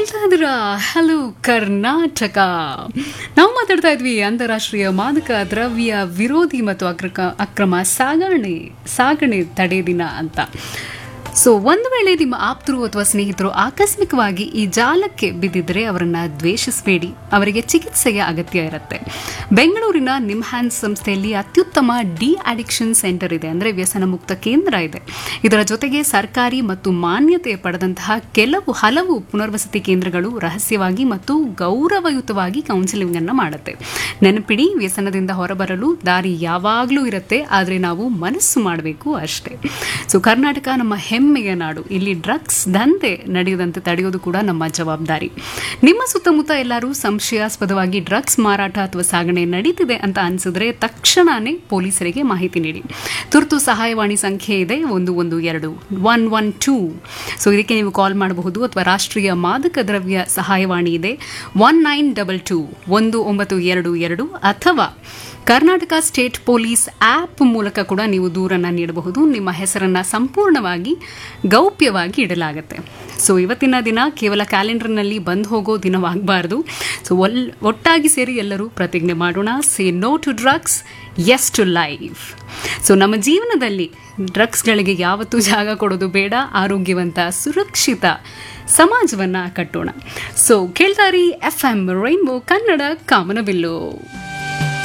ಕೇಳ್ತಾ ಇದ್ದೀರ ಹಲೋ ಕರ್ನಾಟಕ ನಾವು ಮಾತಾಡ್ತಾ ಇದ್ವಿ ಅಂತಾರಾಷ್ಟ್ರೀಯ ಮಾದಕ ದ್ರವ್ಯ ವಿರೋಧಿ ಮತ್ತು ಅಕ್ರಕ ಅಕ್ರಮ ಸಾಗಣೆ ಸಾಗಣೆ ತಡೆ ದಿನ ಅಂತ ಸೊ ಒಂದು ವೇಳೆ ನಿಮ್ಮ ಆಪ್ತರು ಅಥವಾ ಸ್ನೇಹಿತರು ಆಕಸ್ಮಿಕವಾಗಿ ಈ ಜಾಲಕ್ಕೆ ಬಿದ್ದಿದ್ರೆ ಅವರನ್ನ ದ್ವೇಷಿಸಬೇಡಿ ಅವರಿಗೆ ಚಿಕಿತ್ಸೆಯ ಅಗತ್ಯ ಇರುತ್ತೆ ಬೆಂಗಳೂರಿನ ನಿಮ್ಹ್ಯಾನ್ಸ್ ಸಂಸ್ಥೆಯಲ್ಲಿ ಅತ್ಯುತ್ತಮ ಡಿ ಅಡಿಕ್ಷನ್ ಸೆಂಟರ್ ಇದೆ ಅಂದರೆ ವ್ಯಸನ ಮುಕ್ತ ಕೇಂದ್ರ ಇದೆ ಇದರ ಜೊತೆಗೆ ಸರ್ಕಾರಿ ಮತ್ತು ಮಾನ್ಯತೆ ಪಡೆದಂತಹ ಕೆಲವು ಹಲವು ಪುನರ್ವಸತಿ ಕೇಂದ್ರಗಳು ರಹಸ್ಯವಾಗಿ ಮತ್ತು ಗೌರವಯುತವಾಗಿ ಕೌನ್ಸಿಲಿಂಗ್ ಅನ್ನು ಮಾಡುತ್ತೆ ನೆನಪಿಡಿ ವ್ಯಸನದಿಂದ ಹೊರಬರಲು ದಾರಿ ಯಾವಾಗಲೂ ಇರುತ್ತೆ ಆದರೆ ನಾವು ಮನಸ್ಸು ಮಾಡಬೇಕು ಅಷ್ಟೇ ಸೊ ಕರ್ನಾಟಕ ನಮ್ಮ ಹೆಮ್ಮೆಯ ನಾಡು ಇಲ್ಲಿ ಡ್ರಗ್ಸ್ ದಂಧೆ ನಡೆಯದಂತೆ ತಡೆಯೋದು ಕೂಡ ನಮ್ಮ ಜವಾಬ್ದಾರಿ ನಿಮ್ಮ ಸುತ್ತಮುತ್ತ ಎಲ್ಲರೂ ಸಂಶಯಾಸ್ಪದವಾಗಿ ಡ್ರಗ್ಸ್ ಮಾರಾಟ ಅಥವಾ ಸಾಗಣೆ ನಡೀತಿದೆ ಅಂತ ಅನ್ಸಿದ್ರೆ ತಕ್ಷಣನೇ ಪೊಲೀಸರಿಗೆ ಮಾಹಿತಿ ನೀಡಿ ತುರ್ತು ಸಹಾಯವಾಣಿ ಸಂಖ್ಯೆ ಇದೆ ಒಂದು ಒಂದು ಎರಡು ಒನ್ ಒನ್ ಟೂ ಸೊ ಇದಕ್ಕೆ ನೀವು ಕಾಲ್ ಮಾಡಬಹುದು ಅಥವಾ ರಾಷ್ಟ್ರೀಯ ಮಾದಕ ದ್ರವ್ಯ ಸಹಾಯವಾಣಿ ಇದೆ ಒನ್ ನೈನ್ ಡಬಲ್ ಟೂ ಒಂದು ಒಂಬತ್ತು ಎರಡು ಎರಡು ಅಥವಾ ಕರ್ನಾಟಕ ಸ್ಟೇಟ್ ಪೊಲೀಸ್ ಆ್ಯಪ್ ಮೂಲಕ ಕೂಡ ನೀವು ದೂರನ್ನ ನೀಡಬಹುದು ನಿಮ್ಮ ಹೆಸರನ್ನ ಸಂಪೂರ್ಣವಾಗಿ ಗೌಪ್ಯವಾಗಿ ಇಡಲಾಗುತ್ತೆ ಸೊ ಇವತ್ತಿನ ದಿನ ಕೇವಲ ಕ್ಯಾಲೆಂಡರ್ನಲ್ಲಿ ಬಂದು ಹೋಗೋ ದಿನವಾಗಬಾರ್ದು ಸೊ ಒಲ್ ಒಟ್ಟಾಗಿ ಸೇರಿ ಎಲ್ಲರೂ ಪ್ರತಿಜ್ಞೆ ಮಾಡೋಣ say no to drugs yes to life so ನಮ್ಮ ಜೀವನದಲ್ಲಿ ಡ್ರಗ್ಸ್ಗಳಿಗೆ ಯಾವತ್ತೂ ಜಾಗ ಕೊಡೋದು ಬೇಡ ಆರೋಗ್ಯವಂತ ಸುರಕ್ಷಿತ ಸಮಾಜವನ್ನ ಕಟ್ಟೋಣ ಸೊ ಕೇಳ್ತಾರಿ ಎಫ್ ಎಂ ರೈನ್ಬೋ ಕನ್ನಡ ಕಾಮನಬಿಲ್ಲು